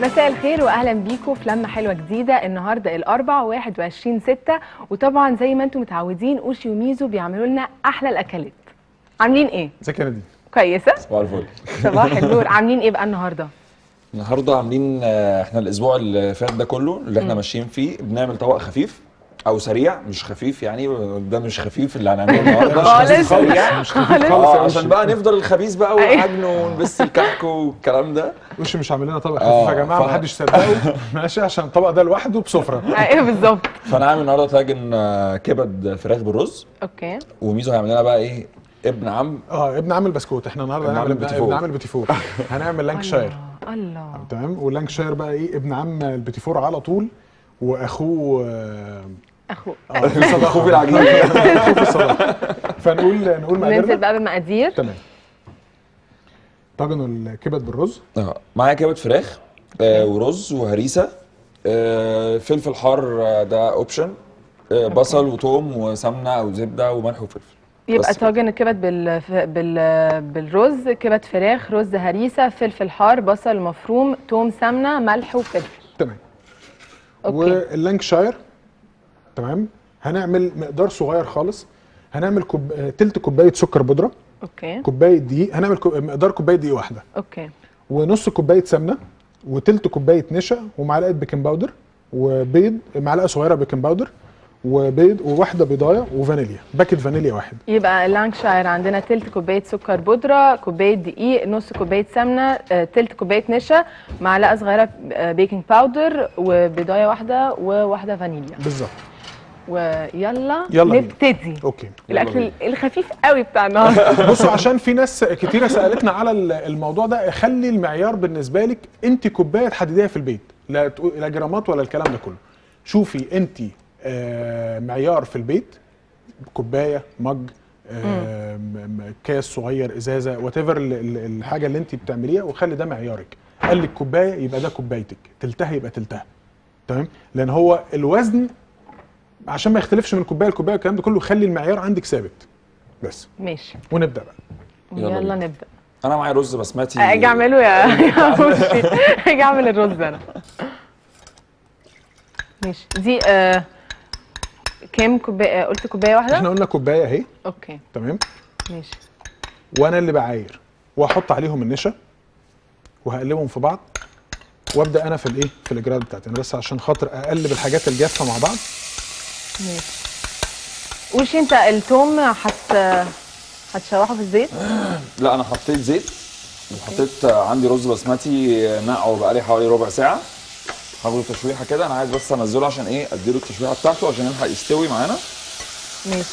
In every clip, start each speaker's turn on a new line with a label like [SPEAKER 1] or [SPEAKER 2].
[SPEAKER 1] مساء الخير واهلا بيكم في لمه حلوه جديده النهارده الاربع 21 6 وطبعا زي ما انتم متعودين اوشي وميزو بيعملوا لنا احلى الاكلات عاملين ايه
[SPEAKER 2] ازيك يا نادين
[SPEAKER 1] كويسه
[SPEAKER 3] صباح الفل
[SPEAKER 1] صباح النور عاملين ايه بقى النهارده
[SPEAKER 3] النهارده عاملين آه، احنا الاسبوع اللي فات ده كله اللي احنا ماشيين فيه بنعمل طبق خفيف او سريع مش خفيف يعني ده مش خفيف اللي هنعمله النهارده
[SPEAKER 1] خالص.
[SPEAKER 3] سريع
[SPEAKER 2] مش خفيف
[SPEAKER 1] خالص.
[SPEAKER 2] خالص
[SPEAKER 3] اه
[SPEAKER 2] يا
[SPEAKER 3] عشان
[SPEAKER 2] وشي.
[SPEAKER 3] بقى نفضل الخبيث بقى
[SPEAKER 1] أيوة.
[SPEAKER 3] والعجن ونبس الكحك والكلام ده
[SPEAKER 2] وشي مش عامل لنا طبق
[SPEAKER 3] آه،
[SPEAKER 2] خفيف يا جماعه
[SPEAKER 3] ف-
[SPEAKER 2] محدش صدقه ماشي عشان الطبق ده لوحده بسفره
[SPEAKER 1] ايه بالظبط
[SPEAKER 3] فانا عامل النهارده طاجن آه، كبد فراخ بالرز
[SPEAKER 1] اوكي
[SPEAKER 3] وميزو هيعمل لنا بقى ايه ابن عم
[SPEAKER 2] اه ابن عم البسكوت احنا النهارده
[SPEAKER 3] ابن عم
[SPEAKER 2] هنعمل ابن,
[SPEAKER 3] البيتيفور.
[SPEAKER 2] ابن عم البيتيفور هنعمل لانكشاير
[SPEAKER 1] الله الله
[SPEAKER 2] تمام واللانكشاير بقى ايه ابن عم البيتيفور على طول واخوه آه،
[SPEAKER 1] اخو
[SPEAKER 2] اه في
[SPEAKER 3] اخوه
[SPEAKER 2] صداقه
[SPEAKER 3] في العجين
[SPEAKER 2] اخوه في الصداقه فنقول نقول
[SPEAKER 1] ننزل
[SPEAKER 2] مقاديرنا
[SPEAKER 1] بقى بالمقادير
[SPEAKER 2] تمام طاجن الكبد بالرز
[SPEAKER 3] اه معايا كبد فراخ آه ورز وهريسه آه فلفل حار آه، ده اوبشن آه بصل وتوم وسمنه او زبده وملح وفلفل
[SPEAKER 1] يبقى
[SPEAKER 3] بس كده.
[SPEAKER 1] طاجن الكبد بال... بال... بالرز كبد فراخ رز هريسه فلفل حار بصل مفروم توم سمنه ملح وفلفل
[SPEAKER 2] تمام
[SPEAKER 1] اوكي
[SPEAKER 2] واللانكشاير تمام هنعمل مقدار صغير خالص هنعمل كوب... آه، تلت كوبايه سكر بودره
[SPEAKER 1] اوكي
[SPEAKER 2] كوبايه دقيق هنعمل كو... مقدار كوبايه دقيق واحده
[SPEAKER 1] اوكي
[SPEAKER 2] ونص كوبايه سمنه وتلت كوبايه نشا ومعلقه بيكنج باودر وبيض معلقه صغيره بيكنج باودر وبيض وواحده بيضايه وفانيليا باكت فانيليا واحد
[SPEAKER 1] يبقى اللانكشاير عندنا تلت كوبايه سكر بودره كوبايه دقيق نص كوبايه سمنه آه، تلت كوبايه نشا معلقه صغيره آه، بيكنج باودر وبيضايه واحده وواحده فانيليا
[SPEAKER 2] بالظبط
[SPEAKER 1] ويلا
[SPEAKER 2] يلا بينا.
[SPEAKER 1] نبتدي
[SPEAKER 2] اوكي
[SPEAKER 1] الاكل الخفيف قوي بتاع النهارده
[SPEAKER 2] بصوا عشان في ناس كتيره سالتنا على ال- الموضوع ده خلي المعيار بالنسبه لك انت كوبايه تحدديها في البيت لا تقو- لا جرامات ولا الكلام ده كله شوفي انت آه، معيار في البيت كوبايه مج آه، م- م- كاس صغير ازازه وات ايفر الحاجه اللي انت بتعمليها وخلي ده معيارك قال لك كوبايه يبقى ده كوبايتك تلتها يبقى تلتها تمام لان هو الوزن عشان ما يختلفش من كوبايه لكوبايه والكلام ده كله خلي المعيار عندك ثابت بس
[SPEAKER 1] ماشي
[SPEAKER 2] ونبدا بقى
[SPEAKER 3] يلا
[SPEAKER 1] يلا
[SPEAKER 3] بينا.
[SPEAKER 1] نبدا
[SPEAKER 3] انا معايا رز بسمتي
[SPEAKER 1] اجي اعمله يا يا مرشد. اجي اعمل الرز انا ماشي دي آه كام كوبايه آه، قلت كوبايه واحده
[SPEAKER 2] احنا قلنا كوبايه اهي
[SPEAKER 1] اوكي
[SPEAKER 2] تمام
[SPEAKER 1] ماشي
[SPEAKER 2] وانا اللي بعاير واحط عليهم النشا وهقلبهم في بعض وابدا انا في الايه في الاجراءات بتاعتي انا بس عشان خاطر اقلب الحاجات الجافه مع بعض
[SPEAKER 1] ماشي وشي انت التوم هت هتشوحه في الزيت
[SPEAKER 3] لا انا حطيت زيت وحطيت آه، عندي رز بسمتي نقعه بقالي حوالي ربع ساعه هاخده تشويحه كده انا عايز بس انزله عشان ايه اديله التشويحه بتاعته عشان يلحق يستوي معانا
[SPEAKER 1] ماشي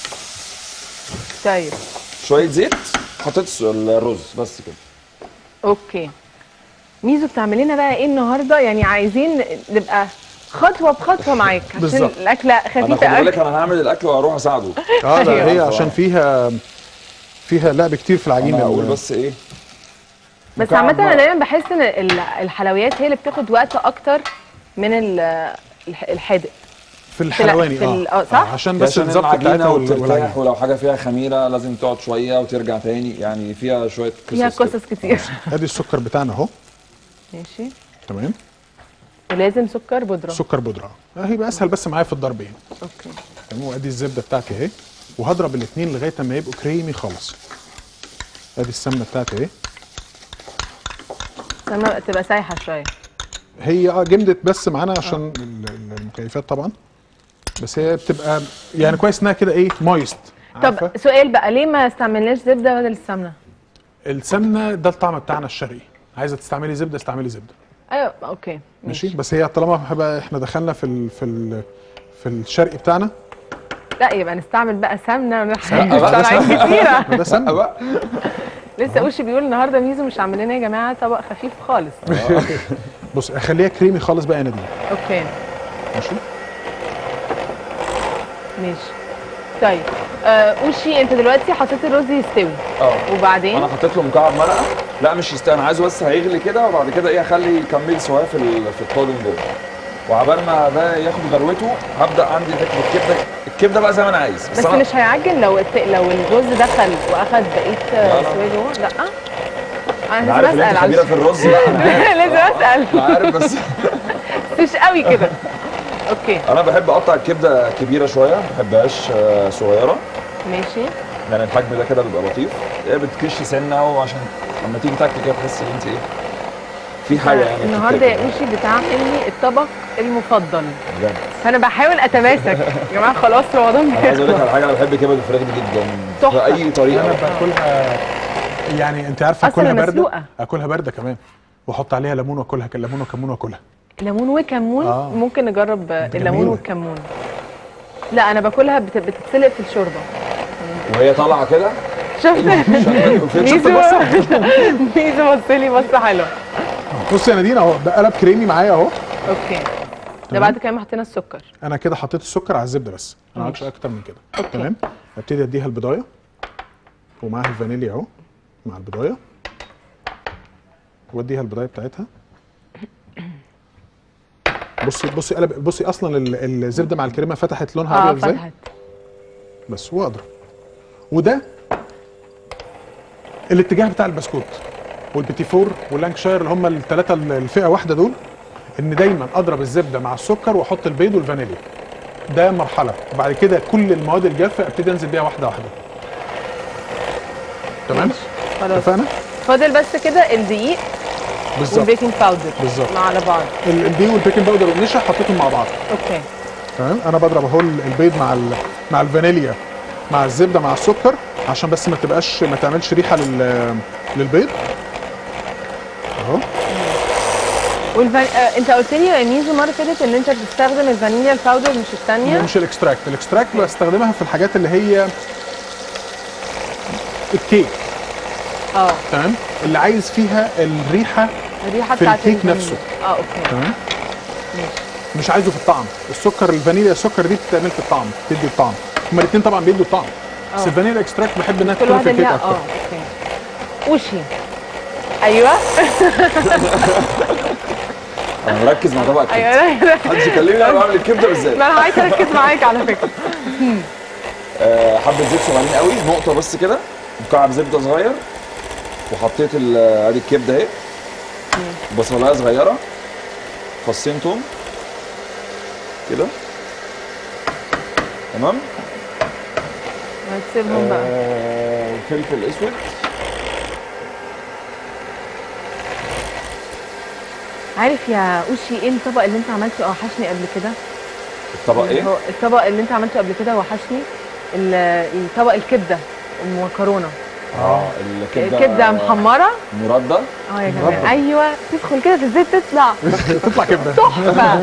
[SPEAKER 1] طيب
[SPEAKER 3] شويه زيت حطيت الرز بس كده
[SPEAKER 1] اوكي ميزو بتعمل لنا بقى ايه النهارده يعني عايزين نبقى خطوه بخطوه معاك عشان
[SPEAKER 2] بالظبط.
[SPEAKER 1] الاكله
[SPEAKER 3] انا
[SPEAKER 1] خفيفه
[SPEAKER 3] خد بالك
[SPEAKER 1] قوي
[SPEAKER 3] انا هعمل الاكل وهروح اساعده
[SPEAKER 2] اه لا
[SPEAKER 1] أيوة.
[SPEAKER 2] هي عشان فيها فيها لعب كتير في العجين
[SPEAKER 3] انا هقول
[SPEAKER 2] ال-
[SPEAKER 3] بس ايه
[SPEAKER 1] بس
[SPEAKER 2] مكعب
[SPEAKER 1] عامة انا
[SPEAKER 2] بقى.
[SPEAKER 1] دايما بحس ان ال- الحلويات هي اللي بتاخد وقت اكتر من ال- الح- الحادق
[SPEAKER 2] في الحلواني
[SPEAKER 1] في
[SPEAKER 2] اه,
[SPEAKER 1] ال- آه، صح؟
[SPEAKER 2] عشان بس
[SPEAKER 3] عشان
[SPEAKER 2] الظبط
[SPEAKER 3] العجينه
[SPEAKER 2] بتاعتها وال-
[SPEAKER 3] وبترتاح
[SPEAKER 2] والعجين
[SPEAKER 3] ولو حاجه فيها خميره لازم تقعد شويه وترجع تاني يعني فيها شويه قصص
[SPEAKER 1] فيها
[SPEAKER 3] كده.
[SPEAKER 1] قصص كتير
[SPEAKER 2] ادي السكر بتاعنا اهو
[SPEAKER 1] ماشي
[SPEAKER 2] تمام
[SPEAKER 1] ولازم سكر بودره
[SPEAKER 2] سكر بودره آه، هيبقى اسهل بس معايا في الضرب يعني
[SPEAKER 1] اوكي
[SPEAKER 2] تمام وادي الزبده بتاعتي اهي وهضرب الاثنين لغايه ما يبقوا كريمي خالص ادي السمنه بتاعتي اهي
[SPEAKER 1] لما تبقى سايحه شويه
[SPEAKER 2] هي اه جمدت بس معانا عشان ال- ال- المكيفات طبعا بس هي بتبقى يعني كويس انها كده ايه مويست
[SPEAKER 1] طب سؤال بقى ليه ما استعملناش زبده بدل السمنه؟
[SPEAKER 2] السمنه ده الطعم بتاعنا الشرقي عايزه تستعملي زبده استعملي زبده
[SPEAKER 1] ايوه اوكي
[SPEAKER 2] ماشي بس هي طالما بقى احنا دخلنا في ال في ال في الشرقي بتاعنا
[SPEAKER 1] لا يبقى نستعمل بقى سمنه
[SPEAKER 3] بقى،
[SPEAKER 1] ونحط حاجات كتيره
[SPEAKER 2] ما ده سمنه
[SPEAKER 3] بقى
[SPEAKER 1] لسه وشي بيقول النهارده ميزو مش عامل لنا يا جماعه طبق خفيف خالص
[SPEAKER 2] بص اخليها كريمي خالص بقى يا نادين
[SPEAKER 1] اوكي
[SPEAKER 2] ماشي
[SPEAKER 1] ماشي طيب آه وشي انت دلوقتي حطيت الرز يستوي
[SPEAKER 3] اه
[SPEAKER 1] وبعدين
[SPEAKER 3] انا حطيت له مكعب مرقه لا مش يستوي انا عايزه بس هيغلي كده وبعد كده ايه اخلي يكمل سواه في ال- في الطاجن جوه وعبال ما ده ياخد غلوته هبدا عندي فكره الكبده الكبده بقى زي ما انا عايز
[SPEAKER 1] بس
[SPEAKER 3] أنا-
[SPEAKER 1] مش هيعجن لو الت... لو الرز دخل واخد بقيه
[SPEAKER 3] لا،
[SPEAKER 1] آه،
[SPEAKER 3] لا.
[SPEAKER 1] سواه جوه لا
[SPEAKER 3] انا
[SPEAKER 1] انا
[SPEAKER 3] عارف ان
[SPEAKER 1] لازم
[SPEAKER 3] انت خبيره في
[SPEAKER 1] اسال
[SPEAKER 3] الرز لا انا
[SPEAKER 1] لازم اسال
[SPEAKER 3] أنا عارف بس
[SPEAKER 1] مش قوي كده اوكي
[SPEAKER 3] انا بحب اقطع الكبده كبيره شويه ما بحبهاش آه، صغيره
[SPEAKER 1] ماشي
[SPEAKER 3] يعني الحجم ده كده بيبقى لطيف هي بتكش سنه وعشان لما تيجي تاكل كده تحس ان انت ايه في حاجه يعني
[SPEAKER 1] النهارده يا
[SPEAKER 3] بتتاكل.
[SPEAKER 1] اوشي بتعمل لي الطبق المفضل
[SPEAKER 3] بجد
[SPEAKER 1] فانا بحاول اتماسك يا جماعه خلاص رمضان
[SPEAKER 3] انا عايز اقول لك
[SPEAKER 1] بيخلص.
[SPEAKER 3] على حاجه انا بحب كبد الفراخ دي جدا
[SPEAKER 1] تحفة.
[SPEAKER 3] باي طريقه
[SPEAKER 2] انا باكلها يعني انت عارفه
[SPEAKER 1] أصلاً
[SPEAKER 2] اكلها بارده
[SPEAKER 1] مسلوقة.
[SPEAKER 2] اكلها بارده كمان واحط عليها ليمون واكلها ليمون وكمون واكلها
[SPEAKER 1] ليمون وكمون
[SPEAKER 2] آه.
[SPEAKER 1] ممكن نجرب الليمون
[SPEAKER 2] جميلة.
[SPEAKER 1] والكمون لا انا باكلها بت- بتتسلق في الشوربه
[SPEAKER 3] وهي طالعه كده
[SPEAKER 1] شفت
[SPEAKER 3] شفت
[SPEAKER 1] ميزو
[SPEAKER 3] بص
[SPEAKER 1] ميزو بص لي بصه حلوه
[SPEAKER 2] بص يا نادين اهو ده قلب كريمي معايا اهو
[SPEAKER 1] اوكي ده
[SPEAKER 2] تمام.
[SPEAKER 1] بعد كده ما حطينا السكر
[SPEAKER 2] انا كده حطيت السكر على الزبده بس انا ما عملتش اكتر من كده
[SPEAKER 1] أوكي.
[SPEAKER 2] تمام ابتدي اديها البضايه ومعاها الفانيليا اهو مع البضايه واديها البضايه بتاعتها بصي بصي قلب بصي اصلا ال- الزبده مع الكريمه فتحت لونها
[SPEAKER 1] اه
[SPEAKER 2] ابيض ازاي
[SPEAKER 1] فتحت
[SPEAKER 2] بس واضرب وده الاتجاه بتاع البسكوت والبيتي فور واللانكشاير اللي هم الثلاثه الفئه واحده دول ان دايما اضرب الزبده مع السكر واحط البيض والفانيليا ده مرحله وبعد كده كل المواد الجافه ابتدي انزل بيها واحده واحده تمام
[SPEAKER 1] خلاص
[SPEAKER 2] اتفقنا
[SPEAKER 1] فاضل بس كده الدقيق
[SPEAKER 2] بالظبط
[SPEAKER 1] والبيكنج باودر
[SPEAKER 2] بالظبط.
[SPEAKER 1] مع على بعض
[SPEAKER 2] ال- الدقيق والبيكنج باودر والنشا حطيتهم مع بعض
[SPEAKER 1] اوكي
[SPEAKER 2] تمام انا بضرب اهو ال- البيض مع ال- مع الفانيليا مع الزبده مع السكر عشان بس ما تبقاش ما تعملش ريحه لل للبيض اهو
[SPEAKER 1] والفان... آه انت قلت لي يا ميزو مره فاتت ان انت بتستخدم الفانيليا الباودر مش الثانيه
[SPEAKER 2] مش الاكستراكت الاكستراكت بستخدمها في الحاجات اللي هي الكيك
[SPEAKER 1] اه
[SPEAKER 2] تمام اللي عايز فيها الريحه
[SPEAKER 1] الريحه
[SPEAKER 2] في
[SPEAKER 1] بتاعت
[SPEAKER 2] الكيك
[SPEAKER 1] الفانيليا.
[SPEAKER 2] نفسه.
[SPEAKER 1] اه اوكي
[SPEAKER 2] تمام
[SPEAKER 1] ماشي
[SPEAKER 2] مش عايزه في الطعم السكر الفانيليا السكر دي بتعمل في الطعم بتدي الطعم هما الاثنين طبعا بيدوا الطعم بس
[SPEAKER 1] آه.
[SPEAKER 2] الفانيليا اكستراكت بحب انها
[SPEAKER 1] كل
[SPEAKER 2] تكون في
[SPEAKER 1] واحده
[SPEAKER 2] الكيك
[SPEAKER 1] ليها
[SPEAKER 2] اكتر
[SPEAKER 1] اه اوكي وشي ايوه
[SPEAKER 3] انا مركز مع طبق الكبده
[SPEAKER 1] ايوه
[SPEAKER 3] محدش يكلمني انا بعمل الكبده ازاي
[SPEAKER 1] ما انا عايزه اركز معاك على فكره
[SPEAKER 3] آه، حبه زيت صغيرين قوي نقطه بس كده مكعب زبده صغير وحطيت ال- ادي الكبده اهي بصلايه صغيره فصين توم كده تمام
[SPEAKER 1] هتسيبهم بقى
[SPEAKER 3] آه، فلفل اسود
[SPEAKER 1] عارف يا اوشي ايه الطبق اللي انت عملته وحشني قبل كده
[SPEAKER 3] الطبق
[SPEAKER 1] اللي
[SPEAKER 3] ايه
[SPEAKER 1] هو الطبق اللي انت عملته قبل كده وحشني ال- الطبق الكبده المكرونه
[SPEAKER 3] اه الكبده
[SPEAKER 1] كبده محمره
[SPEAKER 3] مرده
[SPEAKER 1] اه يا جماعه
[SPEAKER 2] مربى.
[SPEAKER 1] ايوه تدخل كده في الزيت تطلع
[SPEAKER 2] تطلع كبده
[SPEAKER 1] تحفه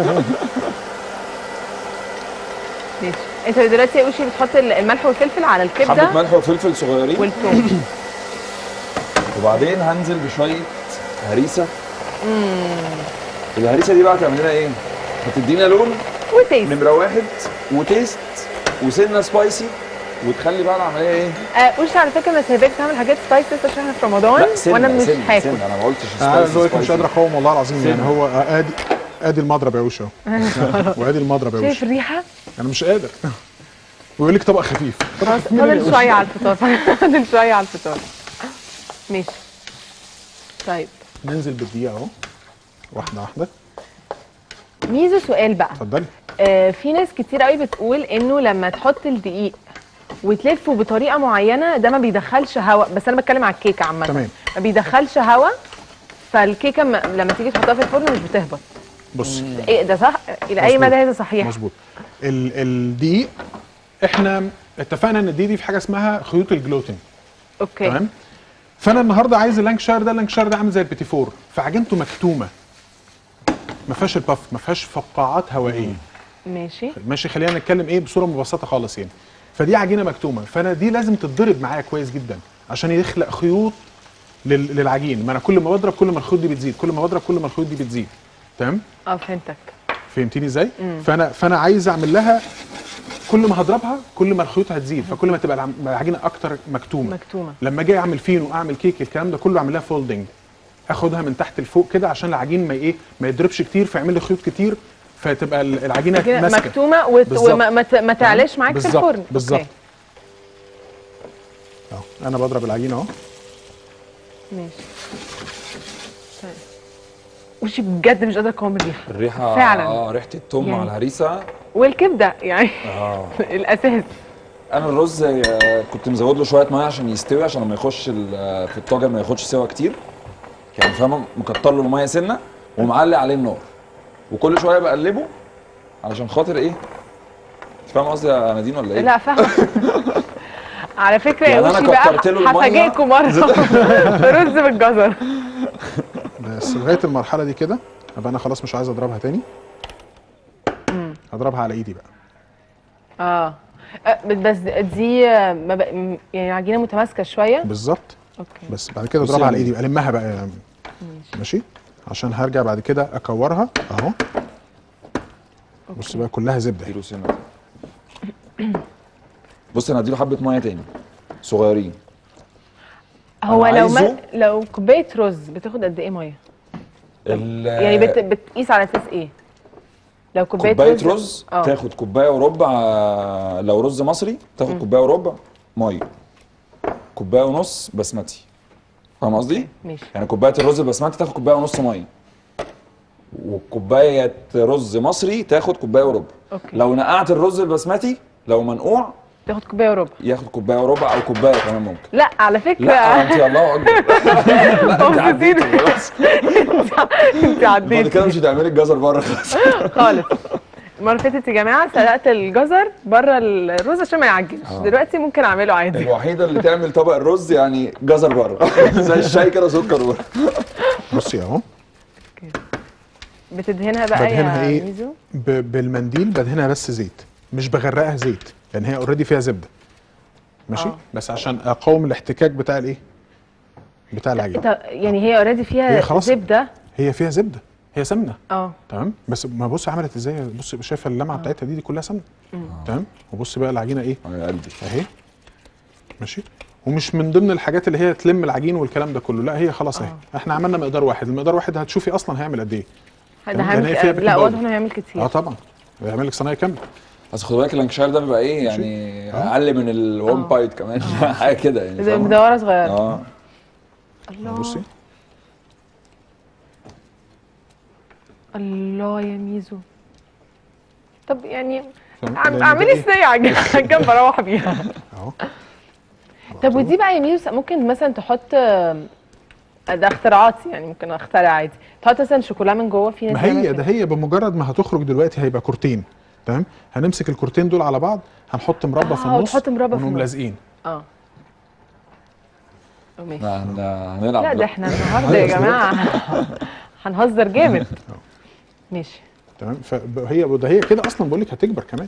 [SPEAKER 1] ماشي انت دلوقتي يا اوشي بتحط الملح والفلفل على
[SPEAKER 3] حبه
[SPEAKER 1] الكبده
[SPEAKER 3] ملح وفلفل صغيرين
[SPEAKER 1] والثوم
[SPEAKER 3] وبعدين هنزل بشويه هريسه الهريسه دي بقى تعمل لنا ايه؟ هتدينا لون
[SPEAKER 1] وتيست
[SPEAKER 3] نمره واحد وتيست وسنه سبايسي وتخلي بقى العمليه ايه؟
[SPEAKER 1] آه، اوشي على فكره انا سايباك تعمل حاجات سبايسي عشان احنا في رمضان
[SPEAKER 3] لا سنه
[SPEAKER 1] وانا مش
[SPEAKER 3] سنه,
[SPEAKER 1] هاكل
[SPEAKER 3] سنة. انا ما قلتش
[SPEAKER 2] انا عايز
[SPEAKER 3] سبايسي
[SPEAKER 2] اقول لك مش
[SPEAKER 3] سبايسي.
[SPEAKER 2] قادر اقاوم والله العظيم يعني
[SPEAKER 3] سنة.
[SPEAKER 2] هو ادي ادي المضرب يا وش اهو وادي المضرب يا وش
[SPEAKER 1] شايف الريحه
[SPEAKER 2] انا مش قادر ويقول لك طبق خفيف
[SPEAKER 1] خلاص فاضل شويه على الفطار فاضل شويه على الفطار ماشي طيب
[SPEAKER 2] ننزل بالدقيقه اهو واحده واحده
[SPEAKER 1] ميزو سؤال بقى
[SPEAKER 2] اتفضلي
[SPEAKER 1] آه في ناس كتير قوي بتقول انه لما تحط الدقيق وتلفه بطريقه معينه ده ما بيدخلش هواء بس انا بتكلم على الكيكه عامه
[SPEAKER 2] تمام.
[SPEAKER 1] ما بيدخلش هواء فالكيكه م- لما تيجي تحطها في الفرن مش بتهبط
[SPEAKER 2] بص
[SPEAKER 1] ايه ده صح الى اي
[SPEAKER 2] مظبوط.
[SPEAKER 1] مدى هذا صحيح
[SPEAKER 2] مظبوط ال- الدقيق احنا اتفقنا ان الدقيق دي في حاجه اسمها خيوط الجلوتين
[SPEAKER 1] اوكي
[SPEAKER 2] تمام فانا النهارده عايز اللانكشاير ده اللانكشاير ده عامل زي البيتي فور فعجنته مكتومه ما فيهاش البف ما فيهاش فقاعات هوائيه
[SPEAKER 1] ماشي
[SPEAKER 2] ماشي خلينا نتكلم ايه بصوره مبسطه خالص يعني فدي عجينه مكتومه فانا دي لازم تتضرب معايا كويس جدا عشان يخلق خيوط لل- للعجين ما انا كل ما بضرب كل ما الخيوط دي بتزيد كل ما بضرب كل ما الخيوط دي بتزيد تمام
[SPEAKER 1] اه فهمتك
[SPEAKER 2] فهمتيني ازاي فانا فانا عايز اعمل لها كل ما هضربها كل ما الخيوط هتزيد فكل ما تبقى العم- العجينه اكتر مكتومه
[SPEAKER 1] مكتومة.
[SPEAKER 2] لما اجي اعمل فينو اعمل كيك الكلام ده كله اعمل لها فولدنج اخدها من تحت لفوق كده عشان العجين ما ايه ما يضربش كتير فيعمل لي خيوط كتير فتبقى ال- العجينه
[SPEAKER 1] كده
[SPEAKER 2] ماسكه
[SPEAKER 1] مكتومه وت...
[SPEAKER 2] بالظبط.
[SPEAKER 1] وما ما ت- ما تعلاش معاك في
[SPEAKER 2] بالظبط،
[SPEAKER 1] الفرن
[SPEAKER 2] بالظبط.
[SPEAKER 1] أوكي.
[SPEAKER 2] اهو انا بضرب العجينه اهو
[SPEAKER 1] ماشي وشي بجد مش قادره اقاوم الريحه
[SPEAKER 3] الريحه
[SPEAKER 1] فعلاً.
[SPEAKER 3] اه ريحه التوم
[SPEAKER 1] يعني.
[SPEAKER 3] مع الهريسه
[SPEAKER 1] والكبده يعني
[SPEAKER 3] اه
[SPEAKER 1] الاساس
[SPEAKER 3] انا الرز آه، كنت مزود له شويه ميه عشان يستوي عشان لما يخش ال- آه، في الطاجن ما ياخدش سوا كتير يعني فاهم مكتر له الميه سنه ومعلي عليه النار وكل شويه بقلبه علشان خاطر ايه انت فاهم قصدي يا نادين ولا ايه؟
[SPEAKER 1] لا فاهمه على فكره يا
[SPEAKER 3] يعني أنا
[SPEAKER 1] وشي بقى
[SPEAKER 3] كترت له المية.
[SPEAKER 1] هفاجئكم مره رز بالجزر
[SPEAKER 2] بس لغايه المرحله دي كده ابقى انا خلاص مش عايز اضربها تاني هضربها على ايدي بقى
[SPEAKER 1] اه أه، بس دي آه، ما بق- م- يعني عجينه متماسكه شويه
[SPEAKER 2] بالظبط
[SPEAKER 1] اوكي
[SPEAKER 2] بس بعد كده
[SPEAKER 3] بصي
[SPEAKER 2] اضربها على
[SPEAKER 3] يعني-
[SPEAKER 2] ايدي المها بقى يعني. ماشي عشان هرجع بعد كده اكورها اهو بص بقى كلها زبده
[SPEAKER 3] اديله سنه بص انا هديله حبه ميه تاني صغيرين
[SPEAKER 1] هو
[SPEAKER 3] أنا
[SPEAKER 1] لو ما
[SPEAKER 3] عايزه-
[SPEAKER 1] لو كوبايه رز بتاخد قد ايه ميه
[SPEAKER 3] ال-
[SPEAKER 1] يعني بت... بتقيس على اساس ايه لو كوبايه,
[SPEAKER 3] كوبايه رز
[SPEAKER 1] اه
[SPEAKER 3] تاخد كوبايه وربع آه، لو رز مصري تاخد كوبايه وربع ميه كوبايه ونص بسمتي فاهم قصدي؟
[SPEAKER 1] ماشي
[SPEAKER 3] يعني كوبايه الرز البسمتي تاخد كوبايه ونص ميه وكوبايه رز مصري تاخد كوبايه وربع
[SPEAKER 1] اوكي
[SPEAKER 3] لو نقعت الرز البسمتي لو منقوع
[SPEAKER 1] تاخد كوبايه وربع
[SPEAKER 3] ياخد كوبايه وربع او كوبايه كمان ممكن
[SPEAKER 1] لا على فكره
[SPEAKER 3] لا انت الله اكبر لا انت عديتي خلاص
[SPEAKER 1] انت
[SPEAKER 3] بعد
[SPEAKER 1] عديت
[SPEAKER 3] كده مش هتعملي الجزر بره خلاص
[SPEAKER 1] خالص المره اللي فاتت يا جماعه سلقت الجزر بره الرز عشان ما يعجنش
[SPEAKER 3] آه.
[SPEAKER 1] دلوقتي ممكن اعمله عادي
[SPEAKER 3] الوحيده اللي تعمل طبق الرز يعني جزر بره زي الشاي كده سكر بره
[SPEAKER 2] بصي اهو
[SPEAKER 1] بتدهنها بقى
[SPEAKER 2] بدهنها
[SPEAKER 1] يا
[SPEAKER 2] إيه؟
[SPEAKER 1] ميزو
[SPEAKER 2] ب- بالمنديل بدهنها بس زيت مش بغرقها زيت لان هي اوريدي فيها زبده ماشي
[SPEAKER 1] آه.
[SPEAKER 2] بس عشان اقاوم الاحتكاك بتاع الايه بتاع العجين
[SPEAKER 1] انت يعني هي اوريدي فيها
[SPEAKER 2] هي خلاص.
[SPEAKER 1] زبده
[SPEAKER 2] هي فيها زبده هي سمنه
[SPEAKER 1] اه
[SPEAKER 2] تمام بس ما بص عملت ازاي بص شايفه اللمعه بتاعتها دي دي كلها سمنه تمام وبص بقى العجينه ايه
[SPEAKER 3] يا قلبي
[SPEAKER 2] اهي ماشي ومش من ضمن الحاجات اللي هي تلم العجين والكلام ده كله لا هي خلاص اهي احنا عملنا مقدار واحد المقدار واحد هتشوفي اصلا هيعمل قد ايه
[SPEAKER 1] ده
[SPEAKER 2] يعني
[SPEAKER 1] هيعمل
[SPEAKER 2] هي فيها بيكنج
[SPEAKER 1] لا
[SPEAKER 2] باودر.
[SPEAKER 1] واضح انه هيعمل كتير
[SPEAKER 2] اه طبعا هيعمل لك صينيه كامله
[SPEAKER 3] بس خد بالك اللانكشاير ده بيبقى ايه يعني اقل من الون
[SPEAKER 1] آه.
[SPEAKER 3] بايت كمان حاجه كده يعني
[SPEAKER 1] زي
[SPEAKER 3] فاهمة؟
[SPEAKER 1] مدوره صغيره
[SPEAKER 3] اه
[SPEAKER 1] الله
[SPEAKER 2] بصي
[SPEAKER 1] الله يا ميزو طب يعني
[SPEAKER 2] فاهم؟
[SPEAKER 1] عم-
[SPEAKER 2] لأن ده
[SPEAKER 1] اعملي
[SPEAKER 2] إيه؟
[SPEAKER 1] صينيه عجينه كان بروح بيها
[SPEAKER 2] اهو
[SPEAKER 1] طب ودي بقى يا ميزو ممكن مثلا تحط آم، ده اختراعاتي يعني ممكن اخترع عادي تحط مثلا شوكولا من جوه في ناس
[SPEAKER 2] ما
[SPEAKER 1] بتعمل
[SPEAKER 2] هي
[SPEAKER 1] كده.
[SPEAKER 2] ده هي بمجرد ما هتخرج دلوقتي هيبقى كورتين تمام هنمسك الكورتين دول على بعض هنحط مربى في
[SPEAKER 1] آه،
[SPEAKER 2] النص
[SPEAKER 1] وتحط مربى في
[SPEAKER 2] ونقوم
[SPEAKER 1] النص.
[SPEAKER 2] لازقين
[SPEAKER 1] اه أو ماشي
[SPEAKER 3] لا، هن- هنلعب
[SPEAKER 1] لا ده
[SPEAKER 3] بقى.
[SPEAKER 1] احنا النهارده يا جماعه هنهزر جامد ماشي
[SPEAKER 2] تمام فهي ده هي كده اصلا بقول لك هتكبر كمان